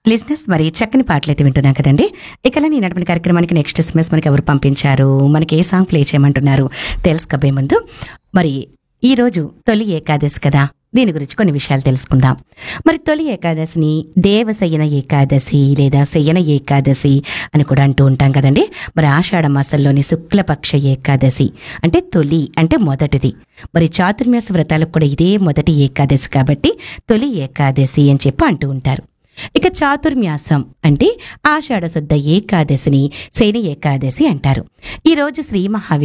లిజినెస్ మరి చక్కని పాటలు అయితే వింటున్నాం కదండి ఇక నేను నడిపిన కార్యక్రమానికి నెక్స్ట్ ఎస్ఎంఎస్ మనకి ఎవరు పంపించారు మనకి ఏ సాంగ్ ప్లే చేయమంటున్నారు తెలుసుకోబోయే ముందు మరి ఈ రోజు తొలి ఏకాదశి కదా దీని గురించి కొన్ని విషయాలు తెలుసుకుందాం మరి తొలి ఏకాదశిని దేవశయన ఏకాదశి లేదా శయన ఏకాదశి అని కూడా అంటూ ఉంటాం కదండి మరి ఆషాఢ మాసంలోని శుక్లపక్ష ఏకాదశి అంటే తొలి అంటే మొదటిది మరి చాతుర్మాస వ్రతాలకు కూడా ఇదే మొదటి ఏకాదశి కాబట్టి తొలి ఏకాదశి అని చెప్పి అంటూ ఉంటారు ఇక చాతుర్మ్యాసం అంటే ఆషాఢ శుద్ధ ఏకాదశిని శని ఏకాదశి అంటారు ఈ రోజు శ్రీ మహావి